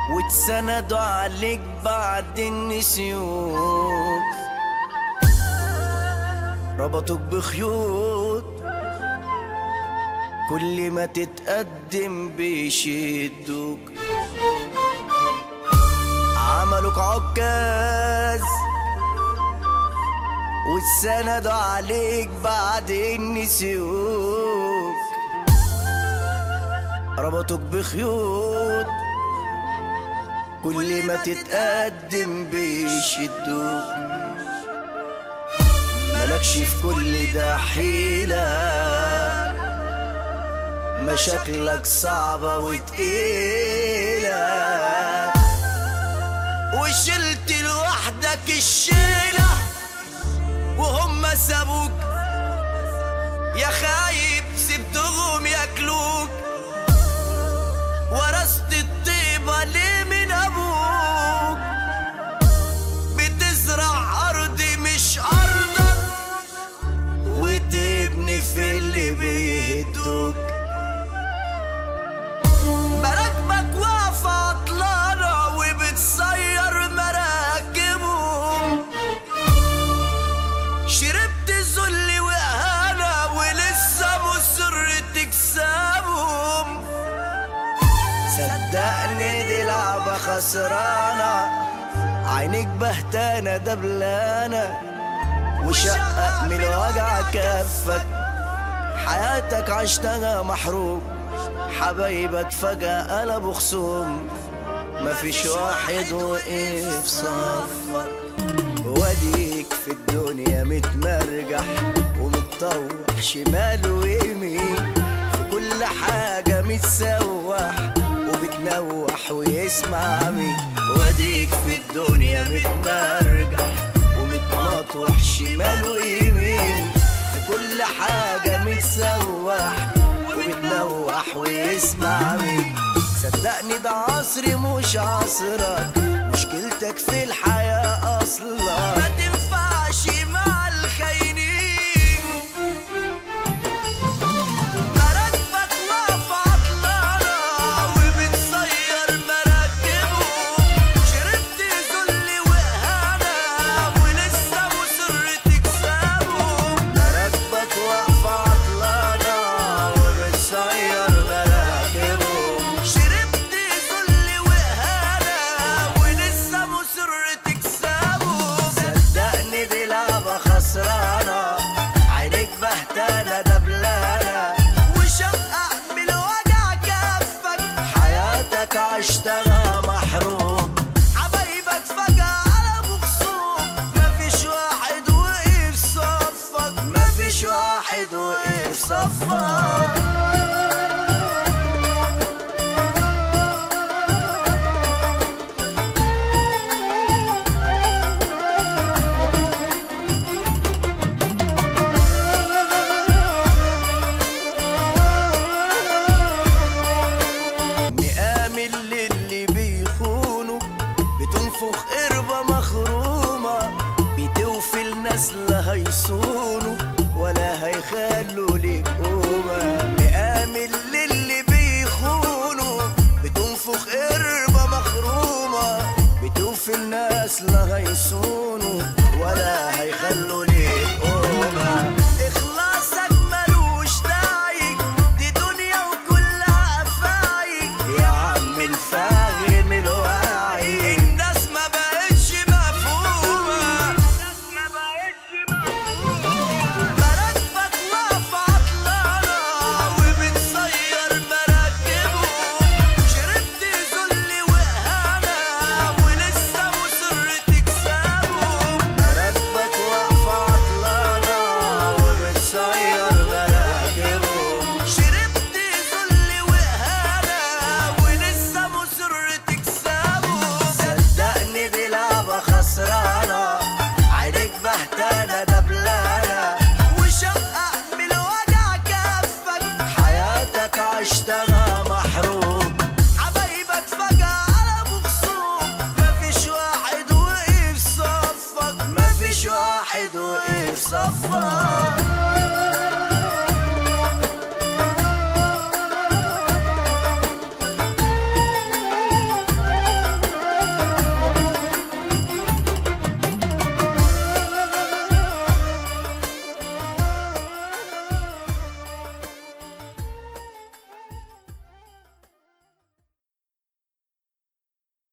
واتسندوا عليك بعد النسيون ربطوك بخيوط كل ما تتقدم بيشدوك عملوك عكاز واتسندوا عليك بعد النسيوك ربطوك بخيوط كل ما تتقدم بيشدوك ملكش في كل ده حيلة مشاكلك صعبة وتقيلة وشلت لوحدك الشيلة وهم سابوك يا خايب سبتهم ياكلوك ورثت الطيبة ليه من أبوك بتزرع أرضي مش أرضك وتبني في اللي بيهدوك مراكبك واقفة عطلانة وبتصير مراكبهم شربت ذل وإهانة ولسه مصر تكسبهم صدقني دي لعبة خسرانة عينيك بهتانة دبلانة وشقق من وجع كفك حياتك عشتها محروم حبايبك فجأة قلبوا خصوم مفيش واحد وقف صفك واديك في الدنيا متمرجح ومتطوح شمال ويمين في كل حاجة متسوح وبتنوح ويسمع مين واديك في الدنيا متمرجح ومتمطوح شمال ويمين في كل حاجة متسوح وبتنوح ويسمع مين صدقني ده عصري مش عصرك مشكلتك في الحياة أصلا ما تنفعش مع الخاينين مراكبك واقفة عطلانة وبتصير مراكبهم شربت ذل وإهانة ولسه مصر تكسبهم مراكبك واقفة عطلانة وبتصير مراكبهم شربت ذل وإهانة ولسه مصر تكسبهم صدقني دي لعبة خسرانة عينيك بهتانة دبلانة وشقق بالوجع كفك حياتك عشتها محروم حبايبك فجأة قلبوا خصوم مفيش واحد وقف صفك مفيش واحد وقف صفك مآمن للي بيخونوا بتنفخ قربة مخرومة بتوفي الناس لا هيصونوا ولا هيخلوا ليك قومة مآمن للي بيخونوا بتنفخ قربة مخرومة بتوفي الناس لا هيصونوا ولا هيخلوا